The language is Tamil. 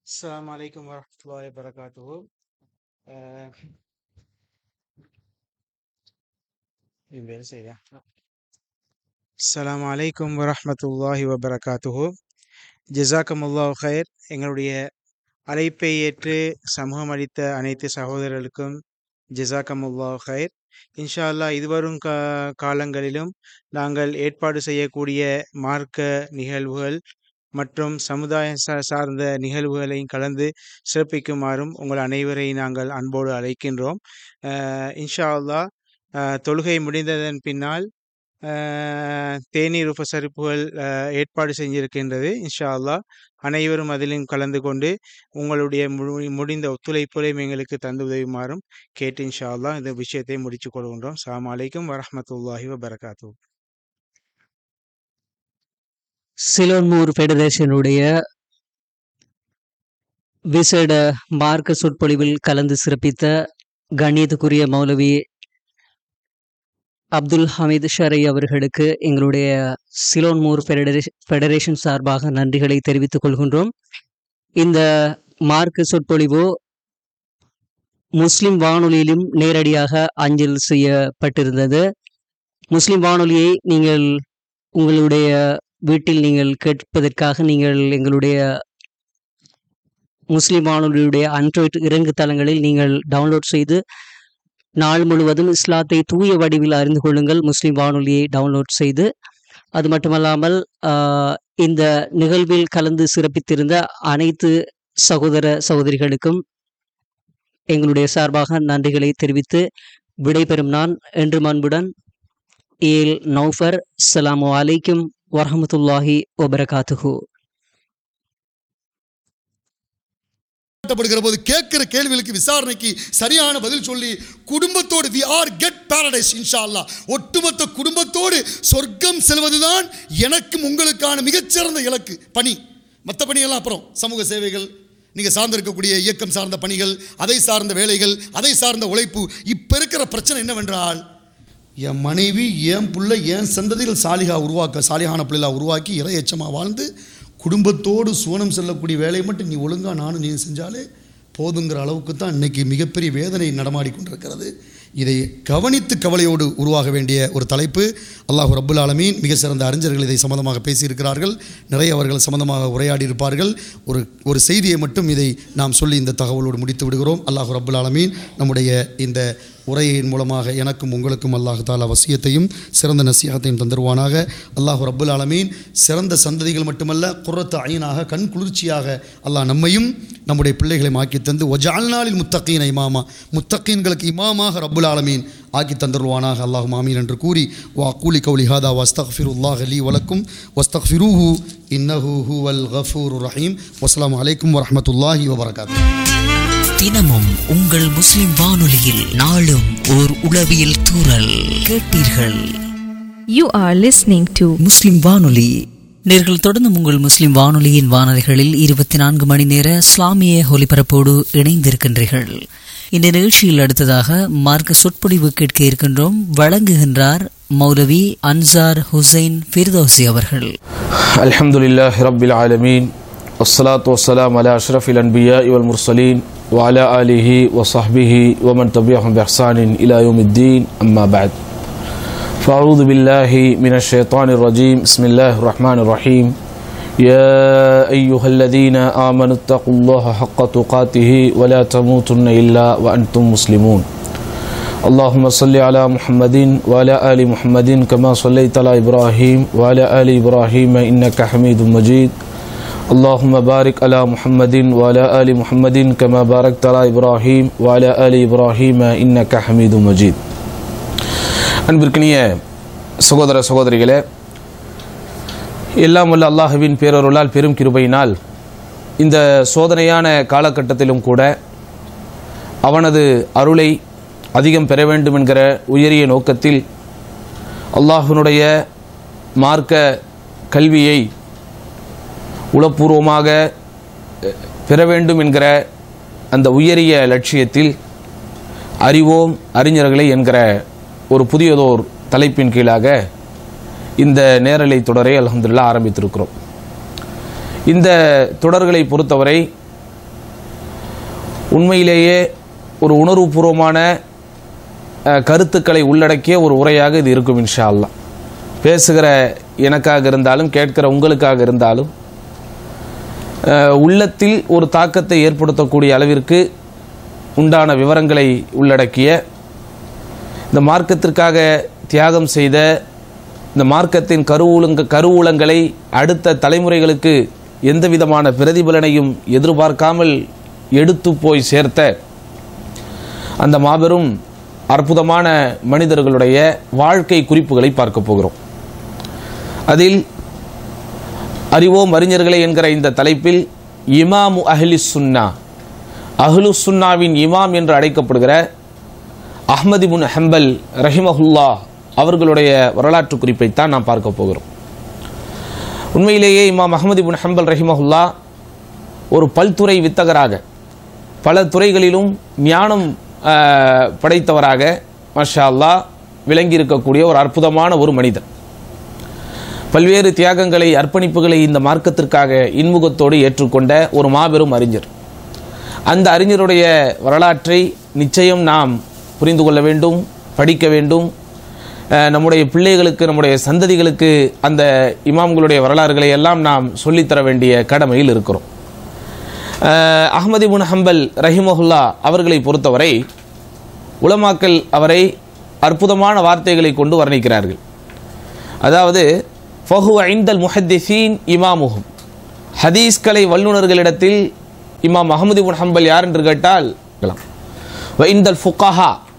السلام عليكم ورحمة الله وبركاته آه، இது வேலை செய்யுதா? அஸ்ஸலாமு அலைக்கும் வரஹ்மத்துல்லாஹி வபரகாத்துஹு ஜஸாக்கமுல்லாஹ் ஹைர் எங்களுடைய அழைப்பை ஏற்று சமூகம் அளித்த அனைத்து சகோதரர்களுக்கும் ஜஸாக்கமுல்லாஹ் ஹைர் இன்ஷா அல்லாஹ் இதுவரும் கா காலங்களிலும் நாங்கள் ஏற்பாடு செய்யக்கூடிய மார்க்க நிகழ்வுகள் மற்றும் சமுதாயம் சா சார்ந்த நிகழ்வுகளையும் கலந்து சிறப்பிக்குமாறும் உங்கள் அனைவரையும் நாங்கள் அன்போடு அழைக்கின்றோம் அஹ் இன்ஷா அல்லாஹ் அஹ் தொழுகை முடிந்ததன் பின்னால் அஹ் தேநீர் உபசரிப்புகள் அஹ் ஏற்பாடு செஞ்சிருக்கின்றது இன்ஷா அல்லாஹ் அனைவரும் அதிலும் கலந்து கொண்டு உங்களுடைய முழு- முடிந்த ஒத்துழைப்புகளையும் எங்களுக்கு தந்து உதவுமாறும் கேட்டு இன்ஷா அல்லாஹ் இந்த விஷயத்தை முடித்துக் கொள்கின்றோம் அஸ்ஸலாமு அலைக்கும் வரஹ்மத்துல்லாஹி வபரகாத்து சிலோன்மூர் ஃபெடரேஷனுடைய விசேட மார்க்க சொற்பொழிவில் கலந்து சிறப்பித்த கண்ணியத்துக்குரிய மௌலவி அப்துல் ஹமீது ஷரை அவர்களுக்கு எங்களுடைய சிலோன்மூர் ஃபெடரேஷன் ஃபெடரேஷன் சார்பாக நன்றிகளை தெரிவித்துக் கொள்கின்றோம் இந்த மார்க்க சொற்பொழிவு முஸ்லிம் வானொலியிலும் நேரடியாக அஞ்சல் செய்யப்பட்டிருந்தது முஸ்லிம் வானொலியை நீங்கள் உங்களுடைய வீட்டில் நீங்கள் கேட்பதற்காக நீங்கள் எங்களுடைய முஸ்லிம் வானொலியுடைய ஆண்ட்ராய்டு இறங்கு தளங்களில் நீங்கள் டவுன்லோட் செய்து நாள் முழுவதும் இஸ்லாத்தை தூய வடிவில் அறிந்து கொள்ளுங்கள் முஸ்லிம் வானொலியை டவுன்லோட் செய்து அது மட்டுமல்லாமல் ஆஹ், இந்த நிகழ்வில் கலந்து சிறப்பித்திருந்த அனைத்து சகோதர சகோதரிகளுக்கும் எங்களுடைய சார்பாக நன்றிகளை தெரிவித்து விடைபெறும் நான் என்று அன்புடன் ஏல் நௌஃபர் அஸ்ஸலாமு அலைக்கும் வரஹமத்துல்லாஹி வபரகாத்துஹு காட்டப்படுகிற போது கேட்கிற கேள்விகளுக்கு விசாரணைக்கு சரியான பதில் சொல்லி குடும்பத்தோடு வி ஆர் கெட் பாரடைஸ் இன்ஷா அல்லாஹ் ஒட்டுமொத்த குடும்பத்தோடு சொர்க்கம் செல்வதுதான் எனக்கும் உங்களுக்கான மிகச்சிறந்த இலக்கு பணி மற்ற பணியெல்லாம் அப்புறம் சமூக சேவைகள் நீங்கள் சார்ந்திருக்கக்கூடிய இயக்கம் சார்ந்த பணிகள் அதை சார்ந்த வேலைகள் அதை சார்ந்த உழைப்பு இப்போ இருக்கிற பிரச்சனை என்னவென்றால் என் மனைவி என் புள்ள என் சந்ததியில் சாலிகா உருவாக்க சாலிகான பிள்ளைகளா உருவாக்கி இறை எச்சமாக வாழ்ந்து குடும்பத்தோடு சுவனம் செல்லக்கூடிய வேலையை மட்டும் நீ ஒழுங்காக நானும் நீ செஞ்சாலே போதுங்கிற அளவுக்கு தான் இன்னைக்கு மிகப்பெரிய வேதனை நடமாடி கொண்டிருக்கிறது இதை கவனித்து கவலையோடு உருவாக வேண்டிய ஒரு தலைப்பு அல்லாஹ் ரப்புல் ஆலமீன் மிக சிறந்த அறிஞர்கள் இதை சம்பந்தமாக பேசியிருக்கிறார்கள் நிறைய அவர்கள் சம்பந்தமாக உரையாடி இருப்பார்கள் ஒரு ஒரு செய்தியை மட்டும் இதை நாம் சொல்லி இந்த தகவலோடு முடித்து விடுகிறோம் அல்லாஹ் ரப்புல் ஆலமீன் நம்முடைய இந்த உரையின் மூலமாக எனக்கும் உங்களுக்கும் அல்லாஹ் தாலா வசியத்தையும் சிறந்த நசியத்தையும் தந்துருவானாக அல்லாஹ் ரப்புல் ஆலமீன் சிறந்த சந்ததிகள் மட்டுமல்ல குர்ரத்து ஐனாக கண் குளிர்ச்சியாக அல்லாஹ் நம்மையும் நம்முடைய பிள்ளைகளை ஆக்கி தந்து ஒஜால்நாளில் முத்தகீன இமாமா முத்தகீன்களுக்கு இமாமாக ரப்புல் ஆலமீன் ஆக்கி தந்துருவானாக அல்லாஹ் மாமீன் என்று கூறி வா கூலி கௌலி ஹாதா வஸ்தஃபிருல்லாஹ் லீ வலக்கும் வஸ்தஃபிருஹு இன்னஹு ஹுவல் கஃபூர் ரஹீம் வஸ்ஸலாமு அலைக்கும் வரஹ்மத்துல்லாஹி வபரகாத்து தினமும் உங்கள் முஸ்லிம் வானொலியில் நாளும் ஓர் உளவியல் தூறல் கேட்டீர்கள் You are listening to முஸ்லிம் வானொலி நேர்கள் தொடர்ந்து உங்கள் முஸ்லிம் வானொலியின் வானொலிகளில் இருபத்தி நான்கு மணி நேர இஸ்லாமிய ஒலிபரப்போடு இணைந்திருக்கின்றீர்கள் இந்த நிகழ்ச்சியில் அடுத்ததாக மார்க்க சொற்பொழிவு கேட்க இருக்கின்றோம் வழங்குகின்றார் மௌலவி அன்சார் ஹுசைன் ஃபிர்தோசி அவர்கள் الحمد لله رب العالمين والصلاة والسلام على أشرف الأنبياء والمرسلين وعلى آله وصحبه ومن تبعهم بإحسان إلى يوم الدين أما بعد فأعوذ بالله من الشيطان الرجيم بسم الله الرحمن الرحيم يا أيها الذين آمنوا اتقوا الله حق تقاته ولا تموتن إلا وأنتم مسلمون اللهم صل على محمد وعلى آل محمد كما صليت على إبراهيم وعلى آل إبراهيم إنك حميد مجيد اللهم بارك على محمد وعلى آل محمد كما باركت على إبراهيم وعلى آل إبراهيم إنك حميد مجيد அன்பிற்கினிய சகோதர சகோதரிகளே எல்லாம் வல்ல அல்லாஹுவின் பேரருளால் பெரும் கிருபையினால் இந்த சோதனையான காலகட்டத்திலும் கூட அவனது அருளை அதிகம் பெற வேண்டும் என்கிற உயரிய நோக்கத்தில் அல்லாஹ்வினுடைய மார்க்க கல்வியை உளப்பூர்வமாக அஹ், பெற வேண்டும் என்கிற அந்த உயரிய லட்சியத்தில் அறிவோம் அறிஞர்களை என்கிற ஒரு புதியதோர் தலைப்பின் கீழாக இந்த நேரலை தொடரை அல்ஹம்துலில்லாஹ் ஆரம்பித்திருக்கிறோம் இந்த தொடர்களை பொறுத்தவரை உண்மையிலேயே ஒரு உணர்வுபூர்வமான அஹ், கருத்துக்களை உள்ளடக்கிய ஒரு உரையாக இது இருக்கும் இன்ஷா அல்லாஹ் பேசுகிற எனக்காக இருந்தாலும் கேட்கிற உங்களுக்காக இருந்தாலும் அஹ், உள்ளத்தில் ஒரு தாக்கத்தை ஏற்படுத்தக்கூடிய அளவிற்கு உண்டான விவரங்களை உள்ளடக்கிய இந்த மார்க்கத்திற்காக தியாகம் செய்த இந்த மார்க்கத்தின் கருவூலங்க கருவூலங்களை அடுத்த தலைமுறைகளுக்கு எந்த விதமான பிரதிபலனையும் எதிர்பார்க்காமல் எடுத்து போய் சேர்த்த அந்த மாபெரும் அற்புதமான மனிதர்களுடைய வாழ்க்கை குறிப்புகளை பார்க்க போகிறோம் அதில் அறிவோம் அறிஞர்களே என்கிற இந்த தலைப்பில் இமாமு அஹ்லி சுன்னா அஹ்லு சுன்னாவின் இமாம் என்று அழைக்கப்படுகிற அஹ்மதி முன் ஹம்பல் ரஹிமஹுல்லா அவர்களுடைய வரலாற்று குறிப்பைத்தான் நாம் பார்க்க போகிறோம் உண்மையிலேயே இமாம் அஹ்மதி பின் ஹம்பல் ரஹிமஹுல்லா ஒரு பல்துறை வித்தகராக பல துறைகளிலும் ஞானம் ஆஹ், படைத்தவராக மஷா அல்லாஹ் விளங்கி இருக்கக்கூடிய ஒரு அற்புதமான ஒரு மனிதன் பல்வேறு தியாகங்களை அர்ப்பணிப்புகளை இந்த மார்க்கத்திற்காக இன்முகத்தோடு ஏற்றுக்கொண்ட ஒரு மாபெரும் அறிஞர் அந்த அறிஞருடைய வரலாற்றை நிச்சயம் நாம் புரிந்து கொள்ள வேண்டும் படிக்க வேண்டும் அஹ், நம்முடைய பிள்ளைகளுக்கு நம்முடைய சந்ததிகளுக்கு அந்த இமாம்களுடைய வரலாறுகளை எல்லாம் நாம் சொல்லித்தர வேண்டிய கடமையில் இருக்கிறோம் அஹ், அஹ்மதி முன் ஹம்பல் ரஹிமஹுல்லா அவர்களை பொறுத்தவரை உலமாக்கல் அவரை அற்புதமான வார்த்தைகளை கொண்டு வர்ணிக்கிறார்கள் அதாவது ஃபஹு ஐந்தல் முஹத்திசீன் இமாமுகும் ஹதீஸ்கலை வல்லுநர்களிடத்தில் இமாம் அஹமது பின் ஹம்பல் யார் என்று கேட்டால் கேட்கலாம். வ இந்தல் ஃபுகாஹா